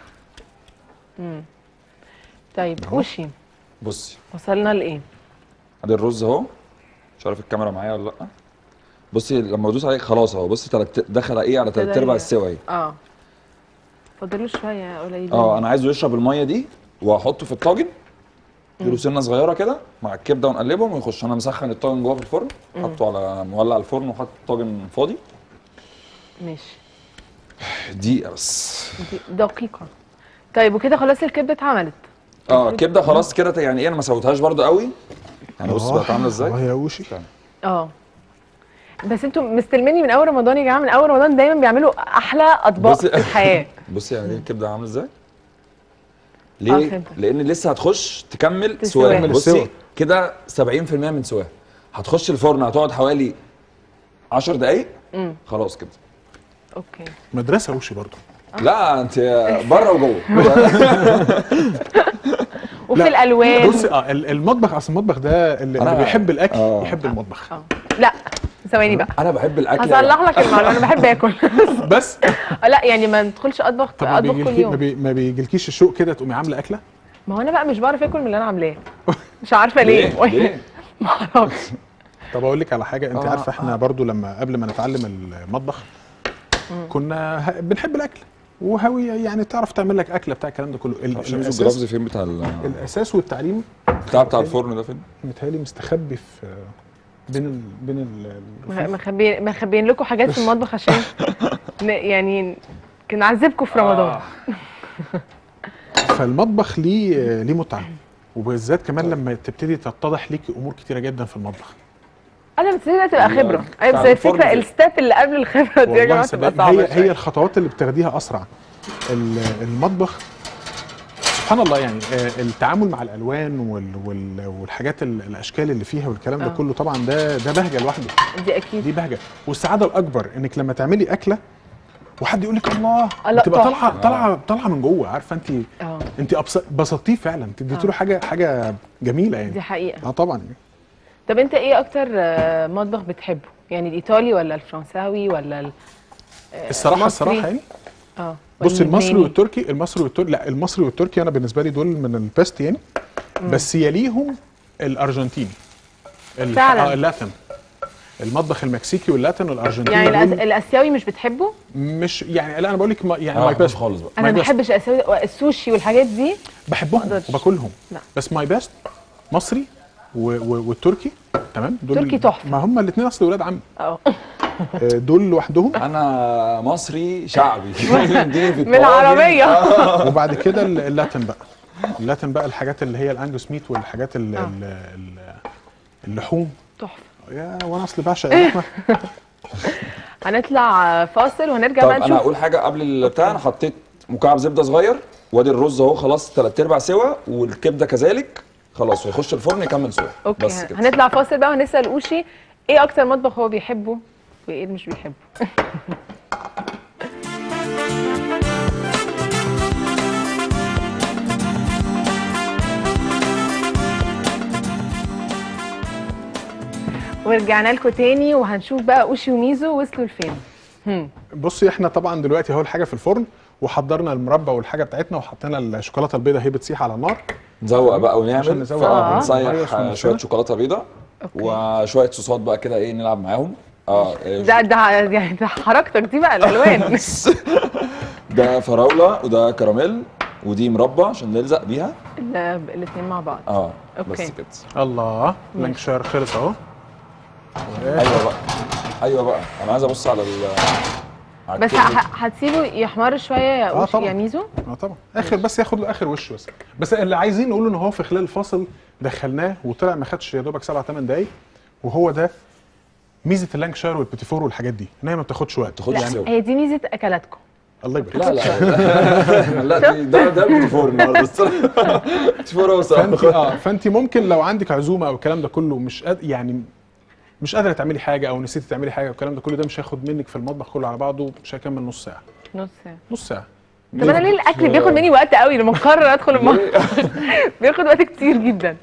[SPEAKER 1] طيب
[SPEAKER 2] أهو.
[SPEAKER 1] وشي
[SPEAKER 3] بصي
[SPEAKER 1] وصلنا لايه
[SPEAKER 3] ادي الرز اهو مش عارف الكاميرا معايا ولا لا بصي لما ادوس عليه خلاص اهو بصي تلات دخل ايه على تلات
[SPEAKER 1] ابتدى
[SPEAKER 3] ارباع
[SPEAKER 1] ي-
[SPEAKER 3] السوا اهي
[SPEAKER 1] اه فاضله شويه قليلين
[SPEAKER 3] اه انا عايزه يشرب الميه دي واحطه في الطاجن اديله سنه صغيره كده مع الكبده ونقلبهم ويخش انا مسخن الطاجن جوه في الفرن حاطه على مولع الفرن وحاطط الطاجن فاضي
[SPEAKER 1] ماشي
[SPEAKER 3] دقيقه بس
[SPEAKER 1] دي دقيقه طيب وكده خلاص الكبده اتعملت
[SPEAKER 3] اه الكبده خلاص كده يعني ايه انا ما سويتهاش برده قوي يعني بص
[SPEAKER 2] آه،
[SPEAKER 3] بقت عامله
[SPEAKER 2] اه
[SPEAKER 3] ازاي
[SPEAKER 2] يا وشي
[SPEAKER 1] اه بس انتوا مستلميني من اول رمضان يا جماعه من اول رمضان دايما بيعملوا احلى اطباق
[SPEAKER 3] بصي-
[SPEAKER 1] في الحياه
[SPEAKER 3] بصي يعني الكبده عامله ازاي
[SPEAKER 1] آه،
[SPEAKER 3] ليه
[SPEAKER 1] فهمت.
[SPEAKER 3] لان لسه هتخش تكمل
[SPEAKER 1] تسواها.
[SPEAKER 3] سواها
[SPEAKER 2] تكمل
[SPEAKER 3] بصي
[SPEAKER 2] السوا.
[SPEAKER 3] كده 70% من سواها هتخش الفرن هتقعد حوالي 10 دقايق
[SPEAKER 1] امم
[SPEAKER 3] خلاص كده
[SPEAKER 1] اوكي
[SPEAKER 2] مدرسه وشي برضو
[SPEAKER 3] لا انت بره وجوه
[SPEAKER 1] وفي
[SPEAKER 2] لا،
[SPEAKER 1] الالوان
[SPEAKER 2] بص اه ال- المطبخ اصل المطبخ ده اللي,
[SPEAKER 3] أنا-
[SPEAKER 2] اللي بيحب الاكل
[SPEAKER 3] آه.
[SPEAKER 2] يحب المطبخ
[SPEAKER 1] اه لا ثواني بقى
[SPEAKER 3] انا بحب الاكل
[SPEAKER 1] هصلح لك المعلومه انا بحب اكل
[SPEAKER 2] بس
[SPEAKER 1] آه، لا يعني ما ندخلش اطبخ
[SPEAKER 2] طب ما
[SPEAKER 1] اطبخ كل
[SPEAKER 2] بيجيلكي ما,
[SPEAKER 1] يوم
[SPEAKER 2] بي ما بيجيلكيش الشوق كده تقومي عامله اكله
[SPEAKER 1] ما هو انا بقى مش بعرف اكل من اللي انا عاملاه مش عارفه
[SPEAKER 3] ليه؟
[SPEAKER 1] ليه
[SPEAKER 3] ليه؟
[SPEAKER 1] ما اعرفش
[SPEAKER 2] طب اقول لك على حاجه انت
[SPEAKER 3] آه،
[SPEAKER 2] عارفه احنا برضو لما قبل ما نتعلم المطبخ كنا ه- بنحب الاكل وهوي يعني تعرف تعمل لك اكله بتاع الكلام ده كله ال-
[SPEAKER 3] معرفش ميزو
[SPEAKER 2] الاساس
[SPEAKER 3] الجرافز فين بتاع ال-
[SPEAKER 2] الاساس والتعليم
[SPEAKER 3] بتاع بتاع الفرن ده فين
[SPEAKER 2] متهيألي مستخبي في بين ال بين ال
[SPEAKER 1] مخ- مخبيين مخبيين لكم حاجات في المطبخ عشان ن- يعني كنا نعذبكم في رمضان
[SPEAKER 2] فالمطبخ ليه ليه متعه وبالذات كمان لما تبتدي تتضح ليكي امور كتيره جدا في المطبخ
[SPEAKER 1] انا بس دي تبقى
[SPEAKER 3] ال-
[SPEAKER 1] خبره ايوه
[SPEAKER 3] بتاع
[SPEAKER 1] بس هي
[SPEAKER 3] الفرن
[SPEAKER 1] الفكره
[SPEAKER 3] دي.
[SPEAKER 1] الستيب اللي قبل الخبره دي يا
[SPEAKER 2] والله
[SPEAKER 1] جماعه تبقى
[SPEAKER 2] صدقني
[SPEAKER 1] صعبه
[SPEAKER 2] هي هي
[SPEAKER 1] شوية.
[SPEAKER 2] الخطوات اللي بتاخديها اسرع ال- المطبخ سبحان الله يعني آه، التعامل مع الالوان وال وال والحاجات ال- الاشكال اللي فيها والكلام ده
[SPEAKER 1] آه.
[SPEAKER 2] كله طبعا ده ده بهجه لوحده
[SPEAKER 1] دي اكيد
[SPEAKER 2] دي بهجه والسعاده الاكبر انك لما تعملي اكله وحد يقول لك الله
[SPEAKER 1] الله،
[SPEAKER 2] تبقى
[SPEAKER 1] تحفة.
[SPEAKER 2] طالعه طالعه طالعه من جوه عارفه انت
[SPEAKER 1] اه
[SPEAKER 2] انت أبس- بسطتيه فعلا انت اديتي له حاجه حاجه جميله يعني
[SPEAKER 1] دي حقيقه
[SPEAKER 2] اه طبعا
[SPEAKER 1] طب انت ايه اكتر آه، مطبخ بتحبه يعني الايطالي ولا الفرنساوي ولا ال-
[SPEAKER 2] الصراحه
[SPEAKER 1] مصري.
[SPEAKER 2] الصراحه يعني
[SPEAKER 1] اه
[SPEAKER 2] بص المصري
[SPEAKER 1] واللبناني؟
[SPEAKER 2] والتركي المصري والتركي لا المصري والتركي انا بالنسبه لي دول من البيست يعني بس يليهم الارجنتيني ال-
[SPEAKER 1] فعلا.
[SPEAKER 2] آه اللاتن المطبخ المكسيكي واللاتن والارجنتيني
[SPEAKER 1] يعني
[SPEAKER 2] دول
[SPEAKER 1] الأس- الاسيوي مش بتحبه
[SPEAKER 2] مش يعني لا انا بقول لك ما- يعني
[SPEAKER 3] انا
[SPEAKER 2] ماي
[SPEAKER 3] ما بحبش
[SPEAKER 2] بيست
[SPEAKER 3] خالص بقى
[SPEAKER 1] انا
[SPEAKER 2] My
[SPEAKER 1] ما
[SPEAKER 2] best.
[SPEAKER 1] بحبش الاسيوي السوشي والحاجات دي
[SPEAKER 2] بحبهم
[SPEAKER 1] ما أقدرش.
[SPEAKER 2] وباكلهم
[SPEAKER 1] لا.
[SPEAKER 2] بس ماي بيست مصري و- و- والتركي تمام دول
[SPEAKER 1] تركي تحفة.
[SPEAKER 2] ما هم الاثنين اصل ولاد عم
[SPEAKER 1] اه
[SPEAKER 2] آه، دول لوحدهم
[SPEAKER 3] انا مصري شعبي اديني في
[SPEAKER 1] من
[SPEAKER 3] الطواجن.
[SPEAKER 1] العربية.
[SPEAKER 3] آه.
[SPEAKER 2] وبعد كده ال- اللاتن بقى اللاتن بقى الحاجات اللي هي الانجوس ميت والحاجات ال-
[SPEAKER 1] آه.
[SPEAKER 2] ال- ال- اللحوم
[SPEAKER 1] تحفه
[SPEAKER 2] يا وانا اصل بعشق اللحمه
[SPEAKER 1] هنطلع فاصل وهنرجع
[SPEAKER 3] طب
[SPEAKER 1] بقى
[SPEAKER 3] انا
[SPEAKER 1] نشوف
[SPEAKER 3] هقول حاجه قبل البتاع انا حطيت مكعب زبده صغير وادي الرز اهو خلاص تلات ارباع سوا والكبده كذلك خلاص ويخش الفرن يكمل سوا
[SPEAKER 1] اوكي
[SPEAKER 3] بس كده
[SPEAKER 1] هنطلع فاصل بقى ونسال اوشي ايه اكتر مطبخ هو بيحبه وايه اللي مش بيحبه ورجعنا لكم تاني وهنشوف بقى اوشي وميزو وصلوا لفين هم.
[SPEAKER 2] بصي احنا طبعا دلوقتي اهو الحاجه في الفرن وحضرنا المربى والحاجه بتاعتنا وحطينا الشوكولاته البيضاء هي بتسيح على النار
[SPEAKER 3] نزوق بقى
[SPEAKER 2] عشان
[SPEAKER 3] ونعمل
[SPEAKER 2] نزوق
[SPEAKER 1] آه.
[SPEAKER 3] نصيح
[SPEAKER 2] ونهيص
[SPEAKER 3] آه،
[SPEAKER 2] ونفسنا.
[SPEAKER 3] شويه شوكولاته بيضاء
[SPEAKER 1] أوكي.
[SPEAKER 3] وشويه صوصات بقى كده ايه نلعب معاهم اه إيه،
[SPEAKER 1] ده ده يعني ده حركتك دي بقى الالوان
[SPEAKER 3] ده فراوله وده كراميل ودي مربى عشان نلزق بيها
[SPEAKER 1] الاثنين مع بعض
[SPEAKER 3] اه
[SPEAKER 1] أوكي.
[SPEAKER 3] بس كده
[SPEAKER 2] الله لانكشاير خلص اهو
[SPEAKER 3] ايوه بقى ايوه بقى انا عايز ابص على ال على
[SPEAKER 1] بس
[SPEAKER 3] الكبدة.
[SPEAKER 1] ه- هتسيبه يحمر شويه يا
[SPEAKER 2] آه
[SPEAKER 1] اوشي
[SPEAKER 2] طبعاً.
[SPEAKER 1] يا ميزو
[SPEAKER 2] اه طبعا اخر بس ياخد له اخر وش بس بس اللي عايزين نقوله ان هو في خلال الفاصل دخلناه وطلع ما خدش يا دوبك سبع ثمان دقايق وهو ده ميزه اللانكشاير والبيتيفور والحاجات دي ان هي ما بتاخدش وقت
[SPEAKER 3] تاخدش
[SPEAKER 1] لا
[SPEAKER 3] سوا
[SPEAKER 1] هي دي ميزه اكلاتكم
[SPEAKER 2] الله يبارك
[SPEAKER 3] لا لا لا دي- ده ده البيتيفور النهارده الصراحه البيتيفور هو
[SPEAKER 2] فانت
[SPEAKER 3] صعب
[SPEAKER 2] اه فانت ممكن لو عندك عزومه او الكلام ده كله مش قاد يعني مش قادره تعملي حاجه او نسيتي تعملي حاجه والكلام ده كله ده مش هياخد منك في المطبخ كله على بعضه مش هيكمل نص ساعه
[SPEAKER 1] نص ساعه
[SPEAKER 2] نص ساعه
[SPEAKER 1] طب انا ليه الاكل بياخد مني وقت قوي لما اقرر ادخل المطبخ بياخد وقت كتير جدا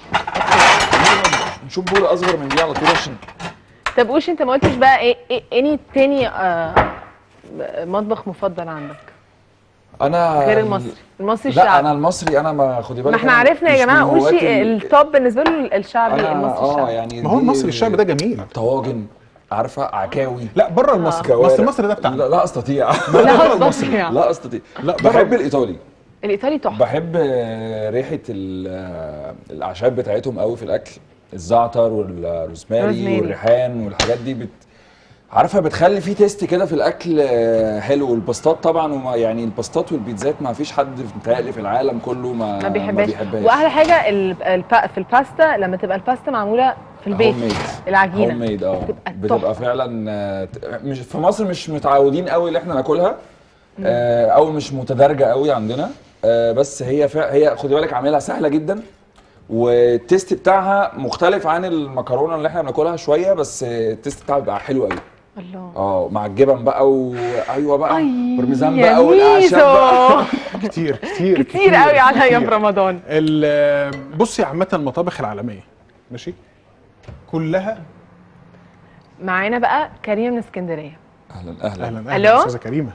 [SPEAKER 3] نشوف بوله اصغر من دي على طول عشان
[SPEAKER 1] طب اوشي انت ما قلتش بقى ايه ايه اني تاني آه مطبخ مفضل عندك
[SPEAKER 3] انا
[SPEAKER 1] غير المصري المصري
[SPEAKER 3] لا انا
[SPEAKER 1] الشعبي
[SPEAKER 3] المصري انا ما خدي بالك
[SPEAKER 1] ما احنا
[SPEAKER 3] أنا
[SPEAKER 1] عرفنا يا
[SPEAKER 3] مش
[SPEAKER 1] جماعه
[SPEAKER 3] من هواة
[SPEAKER 1] اوشي
[SPEAKER 3] ال-
[SPEAKER 1] التوب بالنسبه له الشعبي
[SPEAKER 3] انا
[SPEAKER 1] المصري
[SPEAKER 3] اه
[SPEAKER 1] الشعبي
[SPEAKER 3] يعني
[SPEAKER 2] ما هو
[SPEAKER 3] دي
[SPEAKER 2] المصري الشعبي ده جميل
[SPEAKER 3] طواجن عارفه عكاوي
[SPEAKER 2] لا بره المصري
[SPEAKER 3] كوارع.
[SPEAKER 2] بس المصري ده بتاعنا
[SPEAKER 3] لا, لا استطيع
[SPEAKER 1] لا المصري
[SPEAKER 3] لا استطيع
[SPEAKER 2] لا، بره-
[SPEAKER 3] بحب الايطالي
[SPEAKER 1] الايطالي تحفه
[SPEAKER 3] بحب آه، ريحه ال- آه، الاعشاب بتاعتهم قوي في الاكل الزعتر والروزماري
[SPEAKER 1] روزماري.
[SPEAKER 3] والريحان والحاجات دي بت عارفه بتخلي فيه تيست كده في الاكل آه، حلو والباستات طبعا وما يعني الباستات والبيتزات ما فيش حد متهيألي في العالم كله ما
[SPEAKER 1] ما بيحبهاش
[SPEAKER 3] بيحبهاش
[SPEAKER 1] واحلى حاجه ال- الب- في الباستا لما تبقى الباستا معموله في البيت
[SPEAKER 3] هوم ميد
[SPEAKER 1] العجينه
[SPEAKER 3] هوم ميد اه
[SPEAKER 1] بتبقى
[SPEAKER 3] بتبقى
[SPEAKER 1] تحفة.
[SPEAKER 3] فعلا آه، ت- مش في مصر مش متعودين قوي ان احنا ناكلها آه، او مش متدرجه قوي عندنا آه، بس هي فع هي خدي بالك عاملها سهله جدا والتيست بتاعها مختلف عن المكرونه اللي احنا بناكلها شويه بس آه، التيست بتاعها بيبقى حلو قوي
[SPEAKER 1] الله
[SPEAKER 3] اه مع الجبن بقى وايوه بقى
[SPEAKER 1] أي
[SPEAKER 3] بارميزان
[SPEAKER 1] يا
[SPEAKER 3] بقى والاعشاب بقى
[SPEAKER 1] ميزو
[SPEAKER 2] كتير كتير
[SPEAKER 1] كتير قوي عليا
[SPEAKER 2] كتير.
[SPEAKER 1] في رمضان
[SPEAKER 2] ال- بصي عامه المطابخ العالميه ماشي كلها
[SPEAKER 1] معانا بقى كريم من اسكندريه
[SPEAKER 3] اهلا اهلا
[SPEAKER 2] اهلا
[SPEAKER 1] ألو؟
[SPEAKER 2] اهلا استاذه كريمه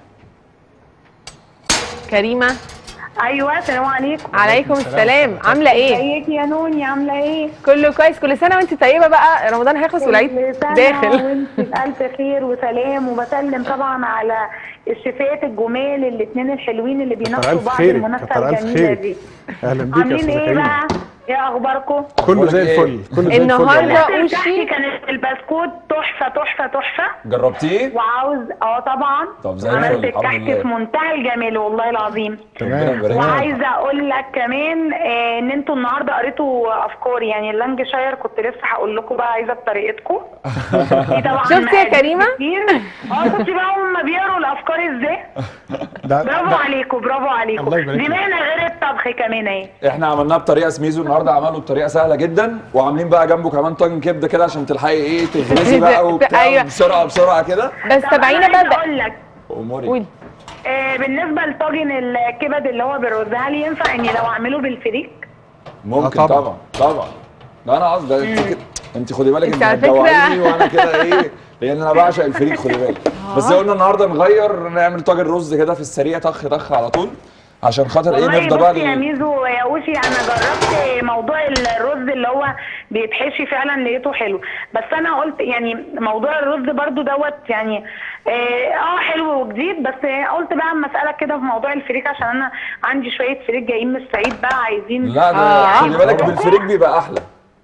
[SPEAKER 1] كريمه
[SPEAKER 4] ايوه السلام عليكم
[SPEAKER 1] عليكم
[SPEAKER 2] السلام.
[SPEAKER 1] السلام عامله ايه
[SPEAKER 4] ازيك يا نوني عامله ايه
[SPEAKER 1] كله كويس كل سنه وانت طيبه بقى رمضان هيخلص والعيد
[SPEAKER 4] كل سنة
[SPEAKER 1] داخل
[SPEAKER 4] وانت بألف خير وسلام وبسلم طبعا على الشيفات الجمال الاثنين الحلوين اللي
[SPEAKER 2] كتر
[SPEAKER 4] بيناقشوا
[SPEAKER 2] الف
[SPEAKER 4] بعض
[SPEAKER 2] خيرك
[SPEAKER 4] المنافسه
[SPEAKER 2] كتر الف
[SPEAKER 4] الجميله
[SPEAKER 2] خيرك
[SPEAKER 4] دي
[SPEAKER 2] اهلا بيك يا
[SPEAKER 4] عاملين
[SPEAKER 2] استاذه
[SPEAKER 4] ايه
[SPEAKER 2] كريمه
[SPEAKER 4] بقى؟ ايه اخباركم
[SPEAKER 2] كله زي
[SPEAKER 3] أخبارك إيه؟
[SPEAKER 2] الفل كله زي الفل
[SPEAKER 1] النهاردة
[SPEAKER 2] والله.
[SPEAKER 1] أوشي.
[SPEAKER 4] الكحكي كانت البسكوت تحفه تحفه تحفه
[SPEAKER 3] جربتيه؟
[SPEAKER 4] وعاوز اه طبعا
[SPEAKER 3] طب زي
[SPEAKER 4] عملت
[SPEAKER 3] الفل، الحمد
[SPEAKER 4] الكحك
[SPEAKER 3] لله.
[SPEAKER 4] في منتهى الجمال والله العظيم
[SPEAKER 3] ربنا
[SPEAKER 2] تمام
[SPEAKER 3] يبارك لك.
[SPEAKER 4] وعايزه اقول لك كمان آه، ان انتوا النهارده قريتوا افكاري يعني اللانجشاير كنت لسه هقول لكم بقى عايزه بطريقتكم في طبعا
[SPEAKER 1] شفتي يا
[SPEAKER 4] مقادير
[SPEAKER 1] كريمة؟
[SPEAKER 4] كتير. اه شفتي بقى هم بيقروا الافكار ازاي
[SPEAKER 2] ده
[SPEAKER 4] برافو
[SPEAKER 2] ده-
[SPEAKER 4] عليكم برافو عليكم
[SPEAKER 2] الله يبارك
[SPEAKER 4] دي
[SPEAKER 2] لك.
[SPEAKER 4] مهنه غير الطبخ كمان اهي
[SPEAKER 3] احنا عملناها بطريقه سميزو النهارده عمله بطريقه سهله جدا وعاملين بقى جنبه كمان طاجن كبده كده عشان تلحقي ايه تغرزي بقى وبتاع
[SPEAKER 1] أيوة.
[SPEAKER 3] بسرعه بسرعه كده
[SPEAKER 1] بس
[SPEAKER 4] طب
[SPEAKER 1] تابعينا
[SPEAKER 4] أنا
[SPEAKER 1] بقى
[SPEAKER 4] عايزة
[SPEAKER 1] بقى
[SPEAKER 4] اقول لك
[SPEAKER 3] اموري
[SPEAKER 1] قولي
[SPEAKER 4] آه بالنسبه لطاجن الكبد اللي هو بالرز هل ينفع اني لو اعمله بالفريك
[SPEAKER 3] ممكن
[SPEAKER 2] آه،
[SPEAKER 3] طبعا
[SPEAKER 2] طبعا.
[SPEAKER 3] طبعا لا انا قصدي انت كده انت خدي بالك
[SPEAKER 1] انت
[SPEAKER 3] انت
[SPEAKER 1] على فكرة-
[SPEAKER 3] هتجوعيني وانا كده ايه لان انا بعشق الفريك خدي بالك بس قلنا النهارده نغير نعمل طاجن رز كده في السريع طخ طخ على طول عشان خاطر ايه
[SPEAKER 4] والله
[SPEAKER 3] نفضى بقى
[SPEAKER 4] بصي يا
[SPEAKER 3] لل-
[SPEAKER 4] ميزو يا اوشي انا جربت موضوع الرز اللي هو بيتحشي فعلا لقيته حلو بس انا قلت يعني موضوع الرز برضو دوت يعني اه آه، حلو وجديد بس قلت بقى اما اسالك كده في موضوع الفريك عشان انا عندي شويه فريك جايين من الصعيد بقى عايزين
[SPEAKER 3] لا ده
[SPEAKER 1] آه.
[SPEAKER 3] خدي بالك بالفريك بيبقى احلى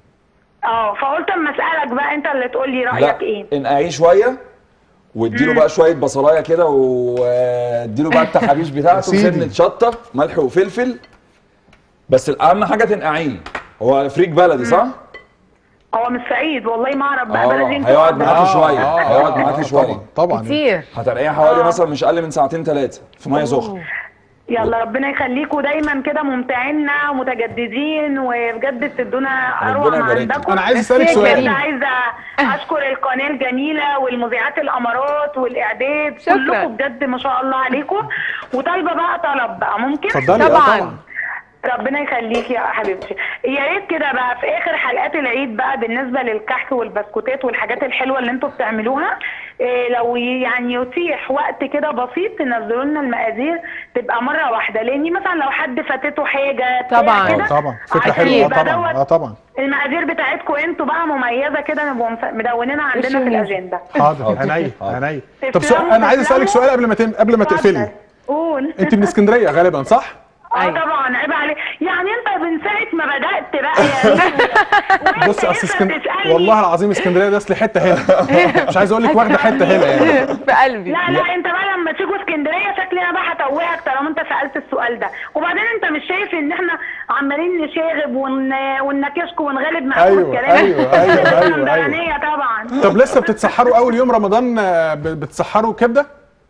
[SPEAKER 4] اه فقلت اما اسالك بقى انت اللي تقول لي رايك
[SPEAKER 3] لا
[SPEAKER 4] ايه
[SPEAKER 3] انقعيه شويه واديله بقى شويه بصلايه كده واديله بقى التحابيش بتاعته
[SPEAKER 2] سيدي.
[SPEAKER 3] سنه شطه ملح وفلفل بس الاهم حاجه تنقعيه هو فريك بلدي صح؟
[SPEAKER 4] هو من الصعيد والله ما اعرف بقى
[SPEAKER 3] اه
[SPEAKER 4] بلدي انت
[SPEAKER 3] هيقعد
[SPEAKER 4] وعبد
[SPEAKER 3] معاكي
[SPEAKER 4] الله.
[SPEAKER 3] شويه
[SPEAKER 2] آه،
[SPEAKER 3] هيقعد
[SPEAKER 2] آه،
[SPEAKER 3] معاكي
[SPEAKER 2] آه،
[SPEAKER 3] شويه
[SPEAKER 2] طبعا طبعا
[SPEAKER 1] كتير
[SPEAKER 3] هتنقعيه حوالي
[SPEAKER 4] آه.
[SPEAKER 3] مثلا مش اقل من ساعتين ثلاثه في ميه سخنه
[SPEAKER 4] يلا ربنا يخليكم دايما كده ممتعينا ومتجددين وبجد بتدونا اروع
[SPEAKER 3] ربنا
[SPEAKER 4] ما
[SPEAKER 3] يبارك لك.
[SPEAKER 4] عندكم
[SPEAKER 2] انا عايز
[SPEAKER 1] بس
[SPEAKER 2] اسالك
[SPEAKER 1] يا
[SPEAKER 2] سؤال
[SPEAKER 1] كريم.
[SPEAKER 4] بجد عايزه اشكر القناه الجميله والمذيعات الامارات والاعداد
[SPEAKER 1] شكرا.
[SPEAKER 4] كلكم بجد ما شاء الله عليكم وطالبه بقى طلب بقى ممكن
[SPEAKER 2] اتفضلي آه،
[SPEAKER 1] طبعا
[SPEAKER 4] ربنا يخليك يا حبيبتي يا ريت كده بقى في اخر حلقات العيد بقى بالنسبه للكحك والبسكوتات والحاجات الحلوه اللي انتوا بتعملوها إيه لو يعني يتيح وقت كده بسيط تنزلوا لنا المقادير تبقى مره واحده لاني مثلا لو حد فاتته حاجه بتاع
[SPEAKER 1] طبعا.
[SPEAKER 4] كده
[SPEAKER 2] اه طبعا فكره
[SPEAKER 4] عشان
[SPEAKER 2] حلوه اه
[SPEAKER 4] يبقى
[SPEAKER 2] طبعا اه
[SPEAKER 4] دوت
[SPEAKER 2] طبعا
[SPEAKER 4] المقادير بتاعتكم انتوا بقى مميزه كده نبقوا مف- مدونينها عندنا في
[SPEAKER 1] وشو
[SPEAKER 4] الاجنده
[SPEAKER 2] حاضر
[SPEAKER 3] حاضر.
[SPEAKER 2] عينيا
[SPEAKER 3] حاضر.
[SPEAKER 2] عينيا طب
[SPEAKER 4] تسلموا،
[SPEAKER 2] سؤال انا عايز اسالك
[SPEAKER 4] تسلموا.
[SPEAKER 2] سؤال قبل ما تم... قبل ما تقفلي
[SPEAKER 4] قول
[SPEAKER 2] انت من اسكندريه غالبا صح؟
[SPEAKER 4] اه
[SPEAKER 1] أيوة.
[SPEAKER 4] طبعا عيب عليك يعني انت من ساعه ما بدات بقى يا
[SPEAKER 2] بص اصل اسكندريه والله العظيم اسكندريه ده اصل حته هنا مش عايز اقول لك واخده حته هنا يعني
[SPEAKER 1] في قلبي
[SPEAKER 4] لا لا انت بقى لما تيجوا اسكندريه شكلي انا بقى هتوهك طالما انت سالت السؤال ده وبعدين انت مش شايف ان احنا عمالين نشاغب ون... وننكشكوا ونغلب معاكم
[SPEAKER 2] أيوة،
[SPEAKER 4] الكلام
[SPEAKER 2] أيوة، أيوة، أيوة، أيوة.
[SPEAKER 4] اسكندرانية طبعا
[SPEAKER 2] طب لسه بتتسحروا اول يوم رمضان آه، ب- بتسحروا كبده؟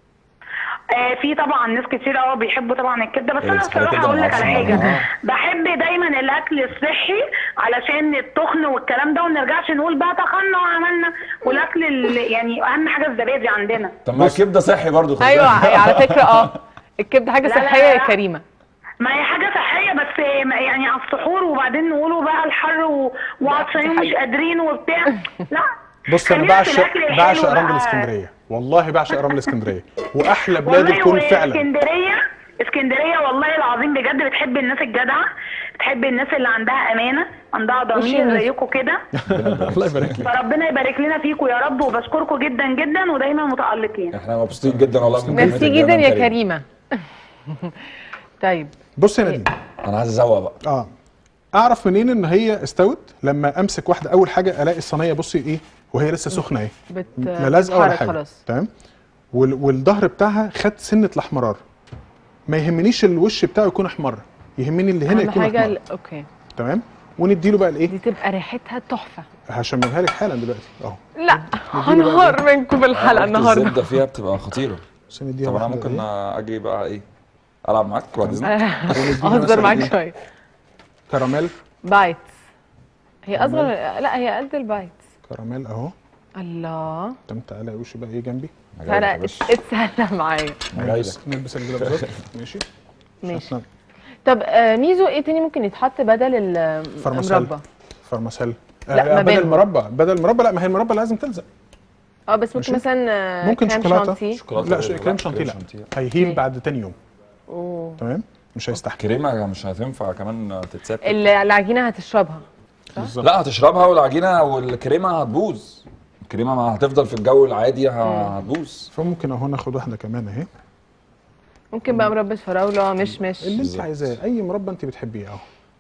[SPEAKER 4] آه في طبعا ناس كتير اه بيحبوا طبعا الكبده بس
[SPEAKER 3] إيه،
[SPEAKER 4] انا
[SPEAKER 3] بس كده
[SPEAKER 4] بصراحه
[SPEAKER 3] كده
[SPEAKER 4] اقول لك على
[SPEAKER 3] معصومة.
[SPEAKER 4] حاجه
[SPEAKER 3] آه.
[SPEAKER 4] بحب دايما الاكل الصحي علشان التخن والكلام ده وما نرجعش نقول بقى تخنا وعملنا والاكل ال- يعني اهم حاجه الزبادي عندنا
[SPEAKER 3] طب ما الكبده صحي برضه خد
[SPEAKER 1] ايوه
[SPEAKER 3] بالك.
[SPEAKER 1] على فكره اه الكبده حاجه
[SPEAKER 4] لا، لا،
[SPEAKER 1] صحيه يا
[SPEAKER 4] لا.
[SPEAKER 1] كريمه
[SPEAKER 4] ما هي حاجة صحية بس ما- يعني على السحور وبعدين نقولوا بقى الحر و- وعطشانين مش قادرين وبتاع لا
[SPEAKER 2] بص انا
[SPEAKER 4] خلينا في
[SPEAKER 2] بعشق
[SPEAKER 4] الأكل الحلو
[SPEAKER 2] بعشق
[SPEAKER 4] بقى.
[SPEAKER 2] رمل اسكندريه والله بعشق رمل اسكندريه واحلى بلاد
[SPEAKER 4] والله
[SPEAKER 2] الكون فعلا
[SPEAKER 4] اسكندرية اسكندرية والله العظيم بجد بتحب الناس الجدعة بتحب الناس اللي عندها أمانة عندها ضمير
[SPEAKER 1] وشيمي.
[SPEAKER 4] زيكم كده
[SPEAKER 2] الله يبارك لك
[SPEAKER 4] فربنا يبارك لنا فيكم يا رب وبشكركم جدا جدا ودايما متألقين
[SPEAKER 3] احنا مبسوطين جدا والله من
[SPEAKER 1] ميرسي
[SPEAKER 3] كلمتك
[SPEAKER 1] جدا
[SPEAKER 3] دي
[SPEAKER 1] يا
[SPEAKER 3] كريم.
[SPEAKER 1] كريمه طيب
[SPEAKER 2] بص يا نادين
[SPEAKER 3] انا عايز ازوق بقى
[SPEAKER 2] اه اعرف منين ان هي استوت لما امسك واحده اول حاجه الاقي الصينيه بصي ايه وهي لسه سخنه اهي
[SPEAKER 1] بت...
[SPEAKER 2] لا لازقه ولا
[SPEAKER 1] بتتحرك
[SPEAKER 2] حاجه
[SPEAKER 1] خلاص
[SPEAKER 2] تمام وال... والظهر بتاعها خد سنه الاحمرار ما يهمنيش الوش بتاعه يكون احمر يهمني اللي هنا
[SPEAKER 1] اهم
[SPEAKER 2] يكون
[SPEAKER 1] حاجه
[SPEAKER 2] احمر
[SPEAKER 1] ال- اوكي
[SPEAKER 2] تمام ونديله بقى الايه
[SPEAKER 1] دي تبقى ريحتها تحفه
[SPEAKER 2] هشممها لك حالا دلوقتي اهو
[SPEAKER 1] لا هنهار منكم في الحلقه
[SPEAKER 3] ريحة
[SPEAKER 1] النهارده
[SPEAKER 3] الزبده فيها بتبقى خطيره
[SPEAKER 2] بس نديها
[SPEAKER 3] طب انا
[SPEAKER 2] واحدة
[SPEAKER 3] ممكن
[SPEAKER 2] إيه؟
[SPEAKER 3] اجي بقى ايه العب معاك بعد اذنك
[SPEAKER 2] ونديها
[SPEAKER 1] اهزر
[SPEAKER 2] مثلاً
[SPEAKER 1] معاك
[SPEAKER 2] إيه؟
[SPEAKER 1] شويه
[SPEAKER 2] كراميل
[SPEAKER 1] بايتس هي اصغر لا هي قد البايتس
[SPEAKER 2] كراميل اهو
[SPEAKER 1] الله
[SPEAKER 2] طب تعالى يا وش بقى ايه جنبي
[SPEAKER 3] أنا جاي لك يا
[SPEAKER 1] تعالى
[SPEAKER 3] باشا.
[SPEAKER 1] اتسهل معايا
[SPEAKER 3] أنا جاي لك.
[SPEAKER 2] نلبس نلبس الجلافزات ماشي
[SPEAKER 1] ماشي
[SPEAKER 2] عشان
[SPEAKER 1] طب آه، ميزو ايه تاني ممكن يتحط بدل
[SPEAKER 2] فرماسيل.
[SPEAKER 1] المربى
[SPEAKER 2] فرماسيل
[SPEAKER 1] لا،
[SPEAKER 2] آه
[SPEAKER 1] ما
[SPEAKER 2] بدل
[SPEAKER 1] بينهم.
[SPEAKER 2] المربى بدل المربى لا ما هي المربى لازم تلزق
[SPEAKER 1] اه بس ممكن
[SPEAKER 2] ماشي.
[SPEAKER 1] مثلا آه،
[SPEAKER 2] ممكن
[SPEAKER 1] كريم
[SPEAKER 2] شوكولاته
[SPEAKER 1] شانتيه
[SPEAKER 3] شوكولاته
[SPEAKER 2] لا
[SPEAKER 3] لا،
[SPEAKER 2] ش- كريم شانتيه لا
[SPEAKER 3] شانتيه.
[SPEAKER 2] هيهيل
[SPEAKER 1] أوكي.
[SPEAKER 2] بعد تاني يوم
[SPEAKER 1] أوه.
[SPEAKER 2] تمام مش هيستحمل
[SPEAKER 3] كريمه مش هتنفع كمان تتساب
[SPEAKER 1] ال- العجينه هتشربها
[SPEAKER 2] بالظبط
[SPEAKER 3] لا هتشربها والعجينه والكريمه هتبوظ الكريمه ما هتفضل في الجو العادي ه- هتبوظ
[SPEAKER 2] فممكن اهو ناخد واحده كمان اهي
[SPEAKER 1] ممكن بقى مربى فراوله مش مش
[SPEAKER 2] اللي انت
[SPEAKER 3] بالظبط.
[SPEAKER 2] عايزاه اي مربى انت بتحبيه اهو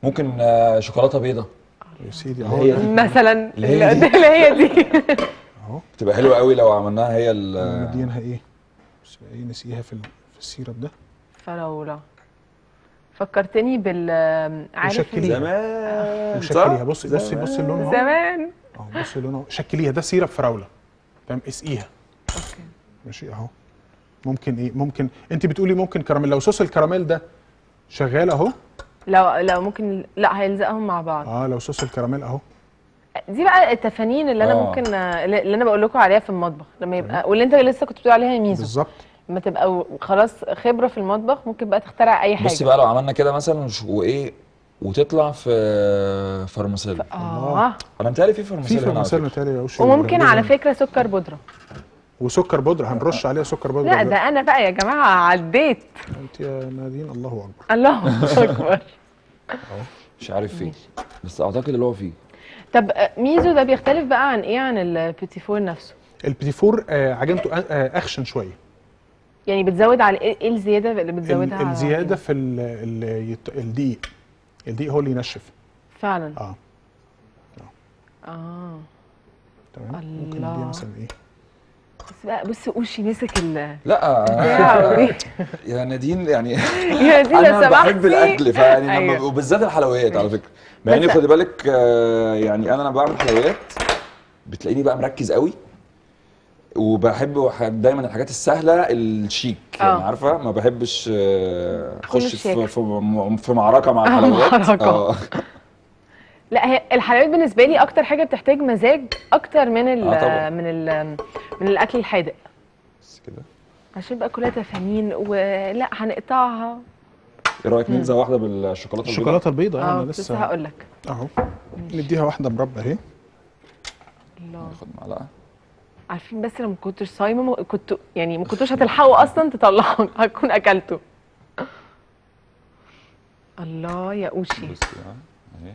[SPEAKER 3] ممكن آه، شوكولاته بيضه
[SPEAKER 2] يا سيدي
[SPEAKER 3] هي
[SPEAKER 2] اهو
[SPEAKER 3] دي.
[SPEAKER 1] مثلا
[SPEAKER 3] اللي هي
[SPEAKER 1] اللي
[SPEAKER 3] دي.
[SPEAKER 1] اللي هي دي
[SPEAKER 2] اهو
[SPEAKER 3] تبقى حلوه قوي لو عملناها هي ال
[SPEAKER 2] مدينها ايه بس ايه نسيها في ال- في السيرب ده
[SPEAKER 1] فراوله فكرتني بال عارف
[SPEAKER 2] وشكليها.
[SPEAKER 3] زمان
[SPEAKER 2] وشكليها بصي بصي بصي اللون اهو
[SPEAKER 1] زمان
[SPEAKER 2] اهو بصي اللون اهو شكليها ده سيرب فراوله تمام اسقيها
[SPEAKER 1] اوكي
[SPEAKER 2] ماشي اهو ممكن ايه ممكن انت بتقولي ممكن كراميل لو صوص الكراميل ده شغال اهو
[SPEAKER 1] لو لو ممكن لا هيلزقهم مع بعض
[SPEAKER 2] اه لو صوص الكراميل اهو
[SPEAKER 1] دي بقى التفانين اللي انا
[SPEAKER 3] آه.
[SPEAKER 1] ممكن اللي انا بقول لكم عليها في المطبخ لما يبقى واللي انت لسه كنت بتقول عليها ميزو
[SPEAKER 2] بالظبط
[SPEAKER 1] لما تبقى خلاص خبره في المطبخ ممكن بقى تخترع اي حاجه
[SPEAKER 3] بصي بقى لو عملنا كده مثلا وش- وايه وتطلع في فارماسيل
[SPEAKER 1] اه
[SPEAKER 3] انا متهيألي في
[SPEAKER 2] في
[SPEAKER 3] فارماسيل هنا على
[SPEAKER 2] فرماسيل
[SPEAKER 3] فكرة.
[SPEAKER 2] متهيألي يا وشي
[SPEAKER 1] وممكن
[SPEAKER 2] لازم-
[SPEAKER 1] على فكره سكر بودره
[SPEAKER 2] وسكر بودره هنرش عليها سكر بودره
[SPEAKER 1] لا ده انا بقى يا جماعه عديت
[SPEAKER 2] انت يا نادين الله اكبر
[SPEAKER 1] الله اكبر
[SPEAKER 3] مش عارف فين بس اعتقد اللي هو فيه
[SPEAKER 1] طب آه، ميزو ده بيختلف بقى عن ايه عن البيتي فور نفسه
[SPEAKER 2] البيتي فور آه عجنته آه، آه اخشن شويه
[SPEAKER 1] يعني بتزود على ايه إيه الزياده اللي بتزودها
[SPEAKER 2] ال-
[SPEAKER 1] على
[SPEAKER 2] الزياده
[SPEAKER 1] العجينة؟
[SPEAKER 2] في ال- ال- يت- الدقيق الدقيق هو اللي ينشف
[SPEAKER 1] فعلا
[SPEAKER 2] اه
[SPEAKER 1] اه
[SPEAKER 2] تمام ممكن
[SPEAKER 1] الله.
[SPEAKER 2] نديها مثلا ايه
[SPEAKER 1] بس بقى بص اوشي مسك ال
[SPEAKER 3] لا
[SPEAKER 1] بتاعه.
[SPEAKER 3] يا نادين يعني
[SPEAKER 1] يا دي لو
[SPEAKER 3] انا
[SPEAKER 1] سمحتي
[SPEAKER 3] بحب الاكل فيعني لما
[SPEAKER 1] أيوة.
[SPEAKER 3] وبالذات الحلويات على فكره مع اني
[SPEAKER 1] بس-
[SPEAKER 3] خدي بالك آه، يعني انا لما بعمل حلويات بتلاقيني بقى مركز قوي وبحب وح- دايما الحاجات السهله الشيك يعني
[SPEAKER 1] آه.
[SPEAKER 3] عارفه ما بحبش آه، اخش
[SPEAKER 1] الشيك.
[SPEAKER 3] في, في في معركه مع
[SPEAKER 1] آه،
[SPEAKER 3] الحلويات
[SPEAKER 1] معركة.
[SPEAKER 3] آه.
[SPEAKER 1] لا هي الحلويات بالنسبه لي اكتر حاجه بتحتاج مزاج اكتر من ال
[SPEAKER 3] آه، طبعاً.
[SPEAKER 1] من ال من الاكل الحادق
[SPEAKER 3] بس كده
[SPEAKER 1] عشان بقى كلها تفانين ولا هنقطعها
[SPEAKER 3] ايه رايك ننزل واحده بالشوكولاته البيضاء؟
[SPEAKER 2] الشوكولاته البيضاء
[SPEAKER 1] اه
[SPEAKER 2] انا
[SPEAKER 1] كنت لسه
[SPEAKER 2] لسه
[SPEAKER 1] هقول لك
[SPEAKER 2] اهو نديها واحده مربى اهي
[SPEAKER 1] الله
[SPEAKER 3] ناخد معلقه
[SPEAKER 1] عارفين بس لو ما كنتش صايمه ما كنت يعني ما كنتوش هتلحقوا اصلا تطلعوا هتكون اكلته الله يا اوشي
[SPEAKER 3] بصي بقى اهي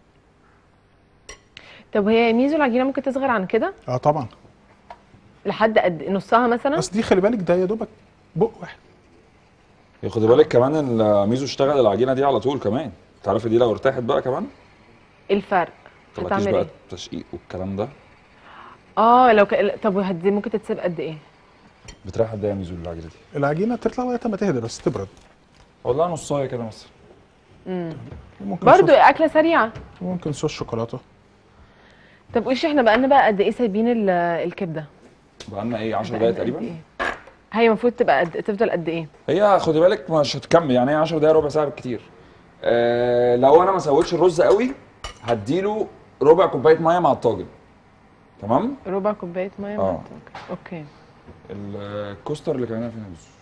[SPEAKER 1] طب هي ميزو العجينه ممكن تصغر عن كده
[SPEAKER 2] اه طبعا
[SPEAKER 1] لحد قد نصها مثلا
[SPEAKER 2] بس دي خلي بالك ده يا دوبك بق واحد
[SPEAKER 3] يا خدي بالك كمان الميزو اشتغل العجينه دي على طول كمان تعرفي دي لو ارتاحت بقى كمان
[SPEAKER 1] ايه الفرق
[SPEAKER 3] طلعتيش
[SPEAKER 1] هتعمل
[SPEAKER 3] بقى
[SPEAKER 1] ايه
[SPEAKER 3] التشقيق والكلام ده
[SPEAKER 1] اه لو ك... طب وهدي ممكن تتسيب قد ايه
[SPEAKER 3] بتريح قد ايه يا ميزو العجينه دي
[SPEAKER 2] العجينه تطلع لغايه ما تهدى بس تبرد
[SPEAKER 3] والله نصايه كده مثلا
[SPEAKER 2] ممكن
[SPEAKER 1] برضو
[SPEAKER 2] صوص
[SPEAKER 1] اكله سريعه
[SPEAKER 2] ممكن صوص شوكولاته
[SPEAKER 1] طب وش احنا بقالنا بقى قد ايه سايبين ال- الكبده
[SPEAKER 3] بقى لنا ايه 10
[SPEAKER 1] بقالنا
[SPEAKER 3] دقايق
[SPEAKER 1] قد
[SPEAKER 3] تقريبا
[SPEAKER 1] إيه؟ هي المفروض تبقى قد... تفضل قد ايه
[SPEAKER 3] هي خدي بالك مش هتكمل يعني هي 10 دقايق ربع ساعه بالكتير آه لو انا ما سويتش الرز قوي هديله ربع كوبايه ميه مع الطاجن تمام
[SPEAKER 1] ربع كوبايه ميه مع
[SPEAKER 3] آه.
[SPEAKER 1] الطاجن. اوكي
[SPEAKER 3] الكوستر اللي كان فينا بس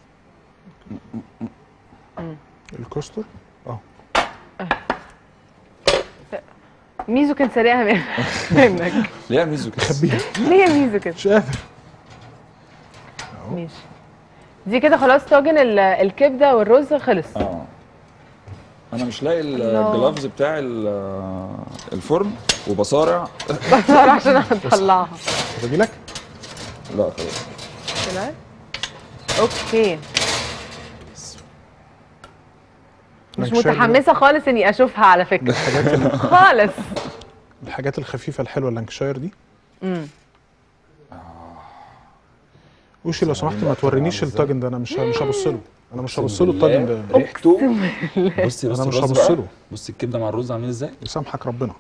[SPEAKER 2] الكوستر اه
[SPEAKER 1] ميزو كان سريعها من- منك
[SPEAKER 3] ليه يا ميزو كده
[SPEAKER 2] خبيها
[SPEAKER 1] ليه يا ميزو كده
[SPEAKER 2] مش قادر
[SPEAKER 1] ماشي دي كده خلاص طاجن ال- الكبده والرز خلص
[SPEAKER 3] اه انا مش لاقي
[SPEAKER 1] الله.
[SPEAKER 3] الجلافز بتاع ال- الفرن وبصارع
[SPEAKER 1] بصراحه عشان اطلعها
[SPEAKER 2] باجي لك
[SPEAKER 3] لا خلاص
[SPEAKER 1] طلعت اوكي مش
[SPEAKER 2] لانكشاير
[SPEAKER 1] متحمسه خالص اني اشوفها على فكره خالص
[SPEAKER 2] الحاجات الخفيفه الحلوه اللانكشاير دي
[SPEAKER 1] امم
[SPEAKER 2] وشي لو سمحت ما تورينيش الطاجن ده انا مش مش هبص له انا مش هبص له الطاجن ده
[SPEAKER 3] ريحته بصي
[SPEAKER 2] انا
[SPEAKER 3] بصي
[SPEAKER 2] مش
[SPEAKER 3] الرز
[SPEAKER 2] هبص
[SPEAKER 3] بقى
[SPEAKER 2] له
[SPEAKER 3] بصي الكبده مع الرز عاملين ازاي
[SPEAKER 2] يسامحك ربنا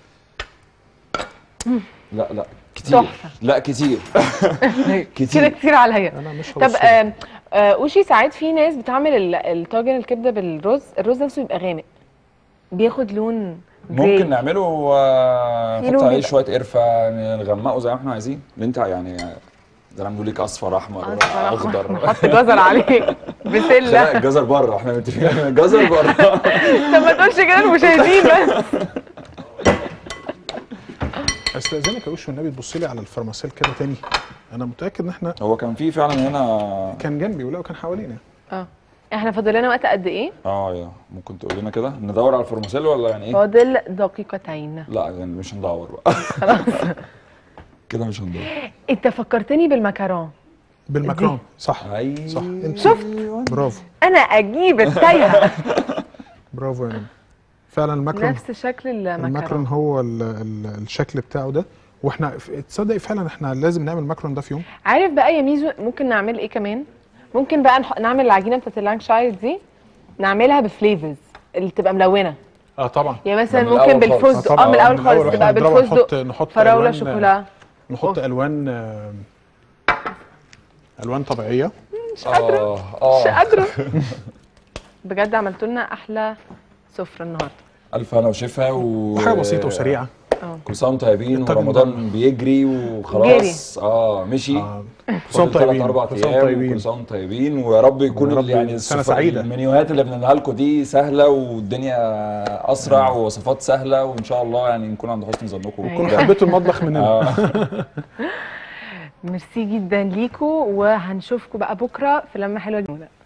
[SPEAKER 3] لا لا كتير
[SPEAKER 1] تحفة.
[SPEAKER 3] لا كتير
[SPEAKER 1] كده
[SPEAKER 3] كتير
[SPEAKER 1] كتير عليا
[SPEAKER 2] انا مش
[SPEAKER 1] طب
[SPEAKER 2] هبص له
[SPEAKER 1] آه آه اوشي ساعات في ناس بتعمل ال- الطاجن الكبده بالرز الرز نفسه بيبقى غامق بياخد لون
[SPEAKER 3] ممكن
[SPEAKER 1] جراي.
[SPEAKER 3] نعمله آه،
[SPEAKER 1] في
[SPEAKER 3] نحط
[SPEAKER 1] لون
[SPEAKER 3] عليه
[SPEAKER 1] بيبقى-
[SPEAKER 3] شويه قرفه نغمقه زي ما احنا عايزين اللي انت يعني زي ما بنقول لك اصفر احمر
[SPEAKER 1] أصفر، أحمر.
[SPEAKER 3] اخضر
[SPEAKER 1] نحط جزر عليه
[SPEAKER 3] لا
[SPEAKER 1] بسله
[SPEAKER 3] الجزر بره احنا متفقين الجزر بره
[SPEAKER 1] طب ما تقولش كده المشاهدين بس
[SPEAKER 2] استاذنك يا وش والنبي تبص لي على الفرماسيل كده تاني انا متاكد ان احنا
[SPEAKER 3] هو كان في فعلا هنا
[SPEAKER 2] كان جنبي ولا كان حوالينا
[SPEAKER 1] اه احنا فاضل لنا وقت قد ايه
[SPEAKER 3] اه يا ممكن تقول لنا كده ندور على الفورماسيل ولا يعني ايه
[SPEAKER 1] فاضل دقيقتين
[SPEAKER 3] لا يعني مش هندور بقى
[SPEAKER 1] خلاص
[SPEAKER 3] كده مش هندور
[SPEAKER 1] انت فكرتني بالمكرون
[SPEAKER 2] بالمكرون صح
[SPEAKER 3] اي
[SPEAKER 2] صح انت
[SPEAKER 1] شفت
[SPEAKER 2] برافو
[SPEAKER 1] انا اجيب التايهه
[SPEAKER 2] برافو يا نبي فعلا الماكرون
[SPEAKER 1] نفس شكل
[SPEAKER 2] الماكرون
[SPEAKER 1] المكرونه
[SPEAKER 2] هو ال ال الشكل بتاعه ده واحنا ف- تصدق فعلا احنا لازم نعمل الماكرون ده في يوم
[SPEAKER 1] عارف بقى يا ميزو ممكن نعمل ايه كمان ممكن بقى نح- نعمل العجينه بتاعت اللانكشاير دي نعملها بفليفرز اللي تبقى ملونه
[SPEAKER 2] اه طبعا
[SPEAKER 1] يعني مثلا
[SPEAKER 3] ده من
[SPEAKER 1] ممكن
[SPEAKER 3] الأول خالص.
[SPEAKER 1] بالفستق
[SPEAKER 2] آه
[SPEAKER 1] اه من
[SPEAKER 2] طبعاً،
[SPEAKER 1] الاول
[SPEAKER 2] من
[SPEAKER 1] خالص
[SPEAKER 2] الأول
[SPEAKER 1] تبقى
[SPEAKER 2] إحنا بنضرب
[SPEAKER 1] بالفستق
[SPEAKER 2] نحط- نحط
[SPEAKER 1] فراوله
[SPEAKER 2] ألوان-
[SPEAKER 1] شوكولا
[SPEAKER 2] نحط الوان آه، الوان طبيعيه
[SPEAKER 1] مش قادره
[SPEAKER 3] اه
[SPEAKER 1] مش
[SPEAKER 3] اه
[SPEAKER 1] قادره بجد عملتوا لنا احلى سفره النهارده
[SPEAKER 3] الف هنا وشفا و
[SPEAKER 2] وحاجه بسيطه وسريعه
[SPEAKER 3] كل سنه وانتم طيبين
[SPEAKER 2] الطاجن
[SPEAKER 3] ورمضان بيجري وخلاص اه مشي
[SPEAKER 2] آه، كل سنه
[SPEAKER 3] فاضل
[SPEAKER 2] وانتم طيبين
[SPEAKER 3] ثلاث اربع
[SPEAKER 2] كل سنة وانتم
[SPEAKER 3] ايام
[SPEAKER 2] طيبين
[SPEAKER 3] وكل سنه وانتم طيبين ويا رب يكون
[SPEAKER 2] ويا رب
[SPEAKER 3] ال- يعني
[SPEAKER 2] سنة
[SPEAKER 3] السفر-
[SPEAKER 2] سعيدة.
[SPEAKER 3] المنيوهات اللي بنعملها لكم دي سهله والدنيا اسرع ووصفات سهله وان شاء الله يعني نكون عند حسن ظنكم
[SPEAKER 1] أيوة.
[SPEAKER 2] كونوا حبيتوا المطبخ مننا
[SPEAKER 3] اه
[SPEAKER 1] ميرسي جدا ليكوا وهنشوفكم بقى بكره في لمه حلوه جميله